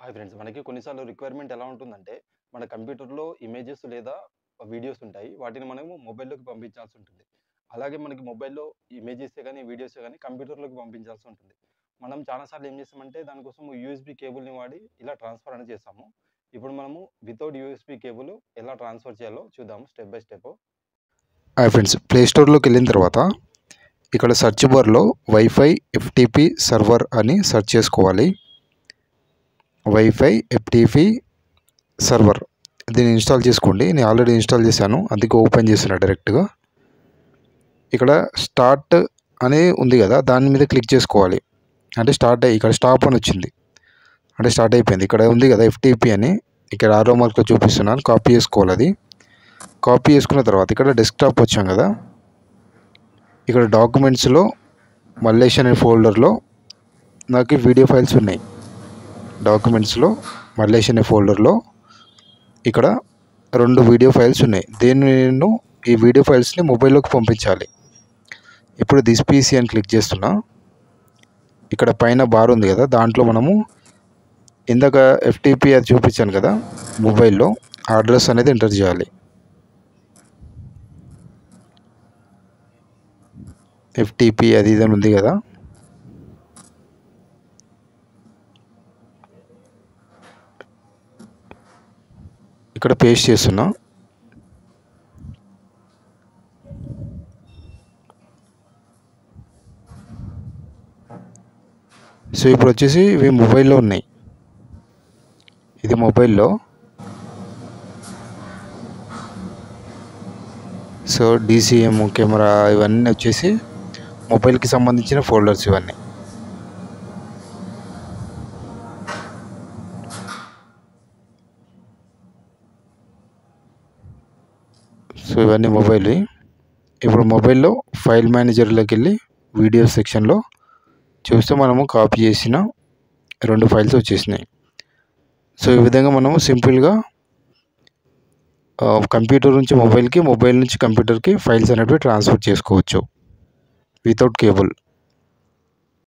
hi friends మనకి కొన్నిసార్లు requirement ఎలా ఉంటుందంటే మన కంప్యూటర్లో ఇమేజెస్ లేదా వీడియోస్ ఉంటాయి వాటిని మనము మొబైల్లోకి పంపించాల్సి ఉంటుంది అలాగే మనకి మొబైల్లో ఇమేజెస్ కానీ వీడియోస్ కానీ కంప్యూటర్లోకి పంపించాల్సి ఉంటుంది మనం చాలాసార్లు ఏం చేస్తామంటే దానికోసం యూఎస్బి కేబుల్ని వాడి ఇలా ట్రాన్స్ఫర్ అనేది చేస్తాము ఇప్పుడు మనము వితౌట్ యూఎస్బి కేబుల్ ఎలా ట్రాన్స్ఫర్ చేయాలో చూద్దాము step by step hi friends play స్టోర్లోకి వెళ్ళిన తర్వాత ఇక్కడ సెర్చ్ బార్లో వైఫై ఎఫ్టిపి సర్వర్ అని సెర్చ్ చేసుకోవాలి వైఫై ఎఫ్టిపి సర్వర్ దీన్ని ఇన్స్టాల్ చేసుకోండి నేను ఆల్రెడీ ఇన్స్టాల్ చేశాను అందుకే ఓపెన్ చేస్తున్నా డైరెక్ట్గా ఇక్కడ స్టార్ట్ అని ఉంది కదా దాని మీద క్లిక్ చేసుకోవాలి అంటే స్టార్ట్ అయ్యి ఇక్కడ స్టాప్ అని వచ్చింది అంటే స్టార్ట్ అయిపోయింది ఇక్కడ ఉంది కదా ఎఫ్టిపి అని ఇక్కడ ఆరో మార్క్లో చూపిస్తున్నాను కాపీ చేసుకోవాలి అది కాపీ చేసుకున్న తర్వాత ఇక్కడ డెస్క్టాప్ వచ్చాం కదా ఇక్కడ డాక్యుమెంట్స్లో మల్లేష్ అనే ఫోల్డర్లో నాకు వీడియో ఫైల్స్ ఉన్నాయి డాక్యుమెంట్స్లో మల్లేష్ అనే ఫోల్డర్లో ఇక్కడ రెండు వీడియో ఫైల్స్ ఉన్నాయి దీన్ని నేను ఈ వీడియో ఫైల్స్ని మొబైల్లోకి పంపించాలి ఇప్పుడు దిస్ పీసీ అని క్లిక్ చేస్తున్నా ఇక్కడ పైన బార్ ఉంది కదా దాంట్లో మనము ఇందాక ఎఫ్టీపీ అది చూపించాను కదా మొబైల్లో అడ్రస్ అనేది ఎంటర్ చేయాలి ఎఫ్టీపీ అది ఇది అని ఉంది కదా ఇక్కడ పేస్ట్ చేస్తున్నా సో ఇప్పుడు వచ్చేసి ఇవి మొబైల్లో ఉన్నాయి ఇది మొబైల్లో సో డీసీఎం కెమెరా ఇవన్నీ వచ్చేసి మొబైల్కి సంబంధించిన ఫోల్డర్స్ ఇవన్నీ సో ఇవన్నీ మొబైల్ ఇప్పుడు మొబైల్లో ఫైల్ మేనేజర్లోకి వెళ్ళి వీడియో సెక్షన్లో చూస్తే మనము కాపీ చేసిన రెండు ఫైల్స్ వచ్చేసినాయి సో ఈ విధంగా మనము సింపుల్గా కంప్యూటర్ నుంచి మొబైల్కి మొబైల్ నుంచి కంప్యూటర్కి ఫైల్స్ అనేవి ట్రాన్స్ఫర్ చేసుకోవచ్చు వితౌట్ కేబుల్